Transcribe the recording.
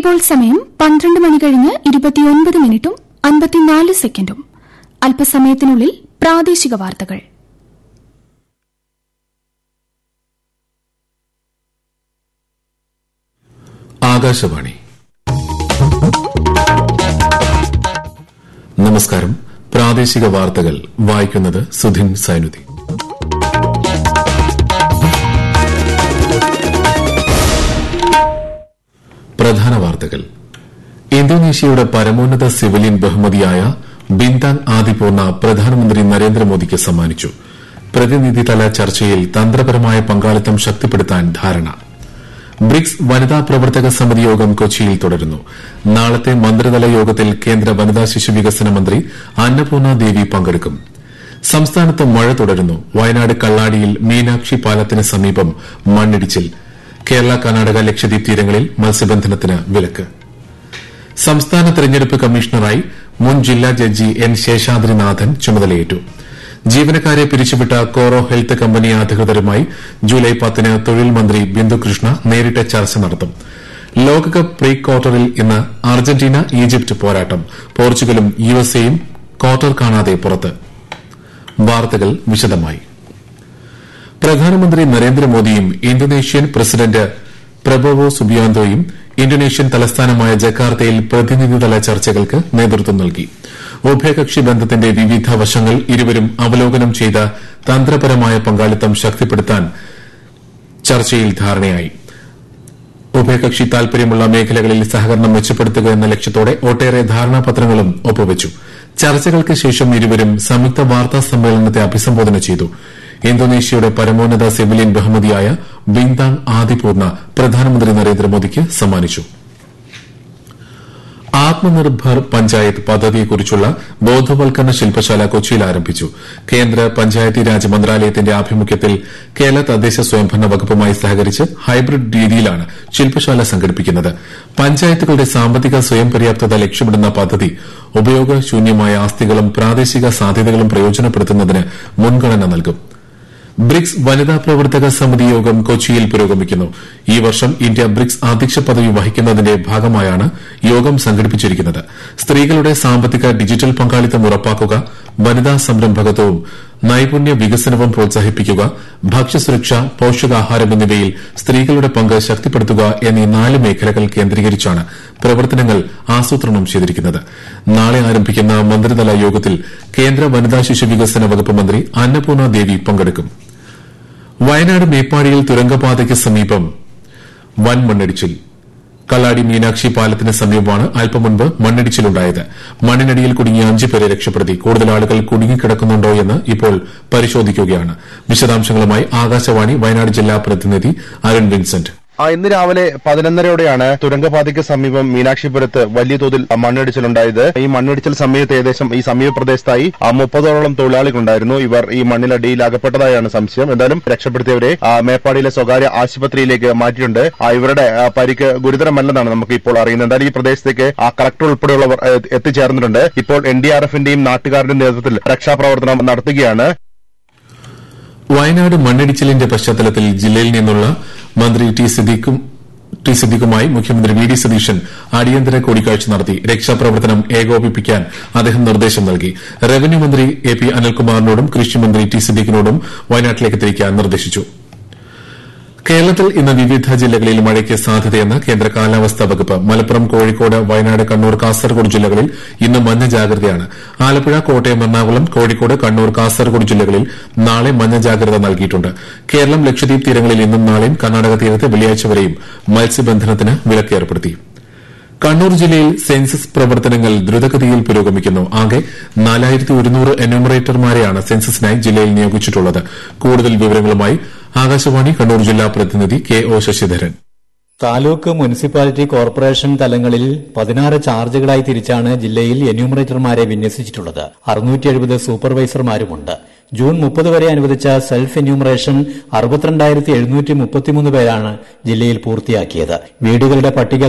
ഇപ്പോൾ സമയം പന്ത്രണ്ട് മണി കഴിഞ്ഞ് ഇരുപത്തിയൊൻപത് മിനിറ്റും അൻപത്തിനാല് സെക്കൻഡും അല്പസമയത്തിനുള്ളിൽ പ്രാദേശിക വാർത്തകൾ ആകാശവാണി നമസ്കാരം പ്രാദേശിക വാർത്തകൾ വായിക്കുന്നത് സുധിൻ സൈനുദ്ദീൻ പ്രധാന വാർത്തകൾ ഇന്തോനേഷ്യയുടെ പരമോന്നത സിവിലിയൻ ബഹുമതിയായ ബിന്താങ് ആദിപൂർണ പ്രധാനമന്ത്രി നരേന്ദ്രമോദിക്ക് സമ്മാനിച്ചു പ്രതിനിധിതല ചർച്ചയിൽ തന്ത്രപരമായ പങ്കാളിത്തം ശക്തിപ്പെടുത്താൻ ധാരണ ബ്രിക്സ് വനിതാ പ്രവർത്തക സമിതി യോഗം കൊച്ചിയിൽ തുടരുന്നു നാളത്തെ മന്ത്രിതല യോഗത്തിൽ കേന്ദ്ര വനിതാ ശിശു വികസന മന്ത്രി അന്നപൂർണ ദേവി പങ്കെടുക്കും സംസ്ഥാനത്ത് മഴ തുടരുന്നു വയനാട് കള്ളാടിയിൽ മീനാക്ഷി പാലത്തിന് സമീപം മണ്ണിടിച്ചിൽ കേരള കർണാടക ലക്ഷദ്വീപ് തീരങ്ങളിൽ മത്സ്യബന്ധനത്തിന് വിലക്ക് സംസ്ഥാന തെരഞ്ഞെടുപ്പ് കമ്മീഷണറായി മുൻ ജില്ലാ ജഡ്ജി എൻ ശേഷാദ്രിനാഥൻ ചുമതലയേറ്റു ജീവനക്കാരെ പിരിച്ചുവിട്ട കോറോ ഹെൽത്ത് കമ്പനി അധികൃതരുമായി ജൂലൈ പത്തിന് തൊഴിൽ മന്ത്രി ബിന്ദുകൃഷ്ണ നേരിട്ട് ചർച്ച നടത്തും ലോകകപ്പ് പ്രീ ക്വാർട്ടറിൽ ഇന്ന് അർജന്റീന ഈജിപ്ത് പോരാട്ടം പോർച്ചുഗലും യുഎസ്എയും ക്വാർട്ടർ കാണാതെ പുറത്ത് വാർത്തകൾ വിശദമായി പ്രധാനമന്ത്രി നരേന്ദ്രമോദിയും ഇന്തോനേഷ്യൻ പ്രസിഡന്റ് പ്രബോവോ സുബിയാന്തോയും ഇന്തോനേഷ്യൻ തലസ്ഥാനമായ ജക്കാർത്തയിൽ പ്രതിനിധിതല ചർച്ചകൾക്ക് നേതൃത്വം നൽകി ഉഭയകക്ഷി ബന്ധത്തിന്റെ വിവിധ വശങ്ങൾ ഇരുവരും അവലോകനം ചെയ്ത തന്ത്രപരമായ പങ്കാളിത്തം ശക്തിപ്പെടുത്താൻ ചർച്ചയിൽ ധാരണയായി ഉഭയകക്ഷി താൽപര്യമുള്ള മേഖലകളിൽ സഹകരണം മെച്ചപ്പെടുത്തുക എന്ന ലക്ഷ്യത്തോടെ ഒട്ടേറെ ധാരണാപത്രങ്ങളും ഒപ്പുവച്ചു ചർച്ചകൾക്ക് ശേഷം ഇരുവരും സംയുക്ത വാർത്താ സമ്മേളനത്തെ അഭിസംബോധന ചെയ്തു ഇന്തോനേഷ്യയുടെ പരമോന്നത സിവിലിയൻ ബഹുമതിയായ ബിന്താങ് ആദിപൂർണ പ്രധാനമന്ത്രി നരേന്ദ്രമോദിക്ക് സമ്മാനിച്ചു ആത്മനിർഭർ പഞ്ചായത്ത് പദ്ധതിയെക്കുറിച്ചുള്ള ബോധവൽക്കരണ ശില്പശാല കൊച്ചിയിൽ ആരംഭിച്ചു കേന്ദ്ര പഞ്ചായത്തി രാജ് മന്ത്രാലയത്തിന്റെ ആഭിമുഖ്യത്തിൽ കേരള തദ്ദേശ സ്വയംഭരണ വകുപ്പുമായി സഹകരിച്ച് ഹൈബ്രിഡ് രീതിയിലാണ് ശില്പശാല സംഘടിപ്പിക്കുന്നത് പഞ്ചായത്തുകളുടെ സാമ്പത്തിക സ്വയം പര്യാപ്തത ലക്ഷ്യമിടുന്ന പദ്ധതി ഉപയോഗശൂന്യമായ ആസ്തികളും പ്രാദേശിക സാധ്യതകളും പ്രയോജനപ്പെടുത്തുന്നതിന് മുൻഗണന നൽകും ബ്രിക്സ് വനിതാ പ്രവർത്തക സമിതി യോഗം കൊച്ചിയിൽ പുരോഗമിക്കുന്നു ഈ വർഷം ഇന്ത്യ ബ്രിക്സ് അധ്യക്ഷ പദവി വഹിക്കുന്നതിന്റെ ഭാഗമായാണ് യോഗം സംഘടിപ്പിച്ചിരിക്കുന്നത് സ്ത്രീകളുടെ സാമ്പത്തിക ഡിജിറ്റൽ പങ്കാളിത്തം ഉറപ്പാക്കുക വനിതാ സംരംഭകത്വവും നൈപുണ്യ വികസനവും പ്രോത്സാഹിപ്പിക്കുക ഭക്ഷ്യസുരക്ഷ പോഷകാഹാരം എന്നിവയിൽ സ്ത്രീകളുടെ പങ്ക് ശക്തിപ്പെടുത്തുക എന്നീ നാല് മേഖലകൾ കേന്ദ്രീകരിച്ചാണ് പ്രവർത്തനങ്ങൾ ആസൂത്രണം ചെയ്തിരിക്കുന്നത് നാളെ ആരംഭിക്കുന്ന മന്ത്രിതല യോഗത്തിൽ കേന്ദ്ര വനിതാ ശിശു വികസന വകുപ്പ് മന്ത്രി അന്നപൂർണ ദേവി പങ്കെടുക്കും വയനാട് മേപ്പാടിയിൽ തുരങ്കപാതയ്ക്ക് സമീപം വൻ മണ്ണിടിച്ചിൽ കള്ളാടി മീനാക്ഷി പാലത്തിന് സമീപമാണ് അല്പം മുൻപ് മണ്ണിടിച്ചിലുണ്ടായത് മണ്ണിനടിയിൽ കുടുങ്ങിയ അഞ്ച് പേരെ രക്ഷപ്പെടുത്തി കൂടുതൽ ആളുകൾ കുടുങ്ങിക്കിടക്കുന്നുണ്ടോ എന്ന് ഇപ്പോൾ പരിശോധിക്കുകയാണ് വിശദാംശങ്ങളുമായി ആകാശവാണി വയനാട് ജില്ലാ പ്രതിനിധി അരുൺ വിൻസെന്റ് ആ ഇന്ന് രാവിലെ പതിനൊന്നരയോടെയാണ് തുരങ്കപാതയ്ക്ക് സമീപം മീനാക്ഷിപുരത്ത് വലിയ തോതിൽ മണ്ണിടിച്ചിലുണ്ടായത് ഈ മണ്ണിടിച്ചിൽ സമയത്ത് ഏകദേശം ഈ സമീപ പ്രദേശത്തായി മുപ്പതോളം തൊഴിലാളികളുണ്ടായിരുന്നു ഇവർ ഈ മണ്ണിലടിയിൽ അകപ്പെട്ടതായാണ് സംശയം എന്തായാലും രക്ഷപ്പെടുത്തിയവരെ മേപ്പാടിയിലെ സ്വകാര്യ ആശുപത്രിയിലേക്ക് മാറ്റിയിട്ടുണ്ട് ഇവരുടെ പരിക്ക് ഗുരുതരമല്ലെന്നാണ് നമുക്ക് ഇപ്പോൾ അറിയുന്നത് എന്തായാലും ഈ പ്രദേശത്തേക്ക് ആ കളക്ടർ ഉൾപ്പെടെയുള്ളവർ എത്തിച്ചേർന്നിട്ടുണ്ട് ഇപ്പോൾ എൻ ഡി ആർ എഫിന്റെയും നാട്ടുകാരുടെയും നേതൃത്വത്തിൽ രക്ഷാപ്രവർത്തനം നടത്തുകയാണ് വയനാട് മണ്ണിടിച്ചിലിന്റെ പശ്ചാത്തലത്തിൽ ജില്ലയിൽ നിന്നുള്ള മന്ത്രി ടി സിദ്ദീഖും ടി സിദ്ദീഖുമായി മുഖ്യമന്ത്രി വി ഡി സതീശൻ അടിയന്തര കൂടിക്കാഴ്ച നടത്തി രക്ഷാപ്രവർത്തനം ഏകോപിപ്പിക്കാൻ അദ്ദേഹം നിർദ്ദേശം നൽകി റവന്യൂ മന്ത്രി എ പി അനിൽകുമാറിനോടും കൃഷിമന്ത്രി ടി സിദ്ദീഖിനോടും വയനാട്ടിലേക്ക് തിരിക്കാൻ നിർദ്ദേശിച്ചു കേരളത്തിൽ ഇന്ന് വിവിധ ജില്ലകളിൽ മഴയ്ക്ക് സാധ്യതയെന്ന് കേന്ദ്ര കാലാവസ്ഥാ വകുപ്പ് മലപ്പുറം കോഴിക്കോട് വയനാട് കണ്ണൂർ കാസർഗോഡ് ജില്ലകളിൽ ഇന്ന് മഞ്ഞ ജാഗ്രതയാണ് ആലപ്പുഴ കോട്ടയം എറണാകുളം കോഴിക്കോട് കണ്ണൂർ കാസർഗോഡ് ജില്ലകളിൽ നാളെ മഞ്ഞ ജാഗ്രത നൽകിയിട്ടുണ്ട് കേരളം ലക്ഷദ്വീപ് തീരങ്ങളിൽ ഇന്നും നാളെയും കർണാടക തീരത്ത് വെള്ളിയാഴ്ച വരെയും മത്സ്യബന്ധനത്തിന് വിലക്ക് ഏർപ്പെടുത്തി കണ്ണൂർ ജില്ലയിൽ സെൻസസ് പ്രവർത്തനങ്ങൾ ദ്രുതഗതിയിൽ പുരോഗമിക്കുന്നു ആകെ നാലായിരത്തി ഒരുന്നൂറ് എന്യൂമറേറ്റർമാരെയാണ് സെൻസസിനായി ജില്ലയിൽ നിയോഗിച്ചിട്ടുള്ളത് കൂടുതൽ വിവരങ്ങളുമായി ആകാശവാണി കണ്ണൂർ ജില്ലാ പ്രതിനിധി K O Sasidharan taluk municipality corporation തലങ്ങളിൽ പതിനാറ് ചാർജുകളായി തിരിച്ചാണ് ജില്ലയിൽ എന്യൂമറേറ്റർമാരെ വിന്യസിച്ചിട്ടുള്ളത് അറുന്നൂറ്റി എഴുപത് സൂപ്പർവൈസർമാരുമുണ്ട് ജൂൺ മുപ്പത് വരെ അനുവദിച്ച സെൽഫ് എന്യൂമറേഷൻ അറുപത്തിരണ്ടായിരത്തി എഴുന്നൂറ്റി മുപ്പത്തിമൂന്ന് പേരാണ് ജില്ലയിൽ പൂർത്തിയാക്കിയത് വീടുകളുടെ പട്ടിക